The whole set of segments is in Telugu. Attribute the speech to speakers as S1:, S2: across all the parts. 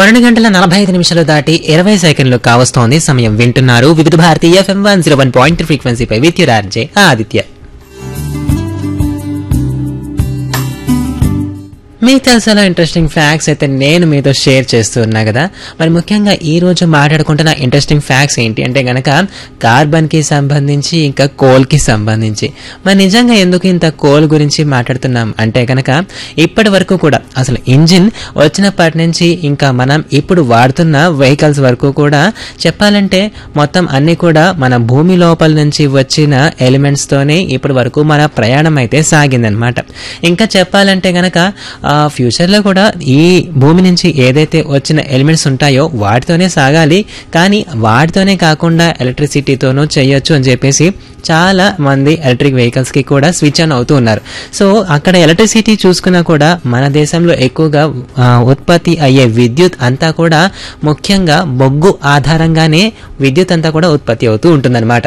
S1: పన్నెండు గంటల నలభై ఐదు నిమిషాలు దాటి ఇరవై సెకండ్లు కావస్తోంది సమయం వింటున్నారు Vividh Bharati FM one zero one point ఫ్రీక్వెన్సీపై విద్యురార్జే ఆదిత్య మీకు తెలిసిన ఇంట్రెస్టింగ్ ఫ్యాక్ట్స్ అయితే నేను మీతో షేర్ చేస్తూ ఉన్నా కదా మరి ముఖ్యంగా ఈ రోజు మాట్లాడుకుంటున్న ఇంట్రెస్టింగ్ ఫ్యాక్ట్స్ ఏంటి అంటే గనక కార్బన్ కి సంబంధించి ఇంకా కోల్ కి సంబంధించి మరి నిజంగా ఎందుకు ఇంత కోల్ గురించి మాట్లాడుతున్నాం అంటే గనక ఇప్పటి వరకు కూడా అసలు ఇంజిన్ వచ్చినప్పటి నుంచి ఇంకా మనం ఇప్పుడు వాడుతున్న వెహికల్స్ వరకు కూడా చెప్పాలంటే మొత్తం అన్ని కూడా మన భూమి లోపల నుంచి వచ్చిన ఎలిమెంట్స్ తోనే ఇప్పటి వరకు మన ప్రయాణం అయితే సాగిందనమాట ఇంకా చెప్పాలంటే గనక ఆ ఫ్యూచర్ లో కూడా ఈ భూమి నుంచి ఏదైతే వచ్చిన ఎలిమెంట్స్ ఉంటాయో వాటితోనే సాగాలి కానీ వాటితోనే కాకుండా ఎలక్ట్రిసిటీతోనూ చేయొచ్చు అని చెప్పేసి చాలా మంది ఎలక్ట్రిక్ వెహికల్స్ కి కూడా స్విచ్ ఆన్ అవుతూ ఉన్నారు సో అక్కడ ఎలక్ట్రిసిటీ చూసుకున్నా కూడా మన దేశంలో ఎక్కువగా ఆ, ఉత్పత్తి అయ్యే విద్యుత్ అంతా కూడా ముఖ్యంగా బొగ్గు ఆధారంగానే విద్యుత్ అంతా కూడా ఉత్పత్తి అవుతూ ఉంటుందన్నమాట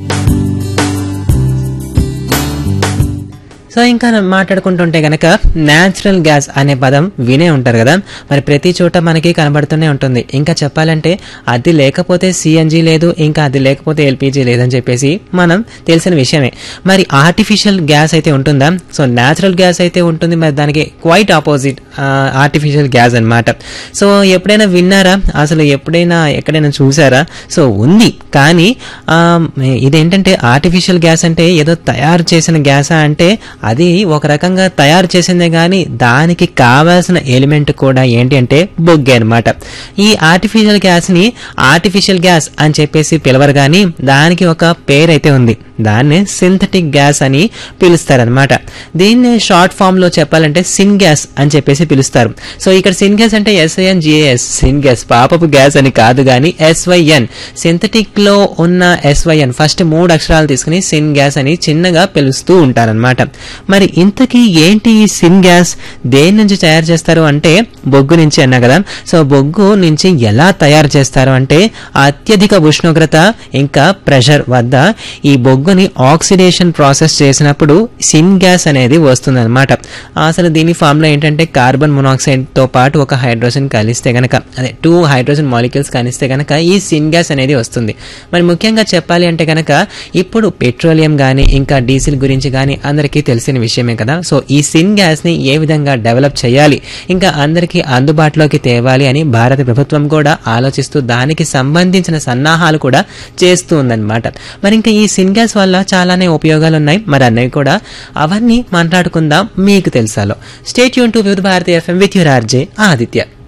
S1: సో ఇంకా మాట్లాడుకుంటుంటే గనక న్యాచురల్ గ్యాస్ అనే పదం వినే ఉంటారు కదా మరి ప్రతి చోట మనకి కనబడుతూనే ఉంటుంది ఇంకా చెప్పాలంటే అది లేకపోతే సిఎన్జి లేదు ఇంకా అది లేకపోతే ఎల్పిజి లేదని చెప్పేసి మనం తెలిసిన విషయమే మరి ఆర్టిఫిషియల్ గ్యాస్ అయితే ఉంటుందా సో న్యాచురల్ గ్యాస్ అయితే ఉంటుంది మరి దానికి క్వైట్ ఆపోజిట్ ఆర్టిఫిషియల్ గ్యాస్ అన్నమాట సో ఎప్పుడైనా విన్నారా అసలు ఎప్పుడైనా ఎక్కడైనా చూసారా సో ఉంది కానీ ఆ, ఇదేంటంటే ఆర్టిఫిషియల్ గ్యాస్ అంటే ఏదో తయారు చేసిన గ్యాసా అంటే అది ఒక రకంగా తయారు చేసిందే కానీ దానికి కావాల్సిన ఎలిమెంట్ కూడా ఏంటి అంటే బొగ్గే అనమాట ఈ ఆర్టిఫిషియల్ గ్యాస్ ని ఆర్టిఫిషియల్ గ్యాస్ అని చెప్పేసి పిలవరు కానీ దానికి ఒక పేరైతే ఉంది దాన్ని సింథటిక్ గ్యాస్ అని పిలుస్తారనమాట దీన్ని షార్ట్ ఫామ్ లో చెప్పాలంటే సిన్ గ్యాస్ అని చెప్పేసి పిలుస్తారు సో ఇక్కడ సిన్ గ్యాస్ అంటే ఎస్ఐఎన్ జిఏఎస్ సిన్ గ్యాస్ పాపపు గ్యాస్ అని కాదు కానీ ఎస్వైఎన్ సింథటిక్ లో ఉన్న ఎస్వైఎన్ ఫస్ట్ మూడు అక్షరాలు తీసుకుని సిన్ గ్యాస్ అని చిన్నగా పిలుస్తూ ఉంటారనమాట మరి ఇంతకీ ఏంటి ఈ సిన్ గ్యాస్ దేని నుంచి తయారు చేస్తారు అంటే బొగ్గు నుంచి అన్నా కదా సో బొగ్గు నుంచి ఎలా తయారు చేస్తారు అంటే అత్యధిక ఉష్ణోగ్రత ఇంకా ప్రెషర్ వద్ద ఈ బొగ్గుని ఆక్సిడేషన్ ప్రాసెస్ చేసినప్పుడు సిన్ గ్యాస్ అనేది వస్తుందన్నమాట అసలు దీని ఫార్ములా ఏంటంటే కార్బన్ మొనాక్సైడ్ తో పాటు ఒక హైడ్రోజన్ కలిస్తే గనక అదే టూ హైడ్రోజన్ మాలిక్యూల్స్ కలిస్తే గనక ఈ సిన్ గ్యాస్ అనేది వస్తుంది మరి ముఖ్యంగా చెప్పాలి అంటే గనక ఇప్పుడు పెట్రోలియం కానీ ఇంకా డీజిల్ గురించి కానీ అందరికీ తెలిసిన విషయమే కదా సో ఈ సిన్ గ్యాస్ ని ఏ విధంగా డెవలప్ చేయాలి ఇంకా అందరికీ అందుబాటులోకి తేవాలి అని భారత ప్రభుత్వం కూడా ఆలోచిస్తూ దానికి సంబంధించిన సన్నాహాలు కూడా చేస్తూ ఉందన్నమాట మరి ఇంకా ఈ సిన్ గ్యాస్ వల్ల చాలానే ఉపయోగాలు ఉన్నాయి మరి అన్నవి కూడా అవన్నీ మాట్లాడుకుందాం మీకు తెలుసాలో స్టేట్ యూన్ to Vividh Bharati FM with your RJ Aditya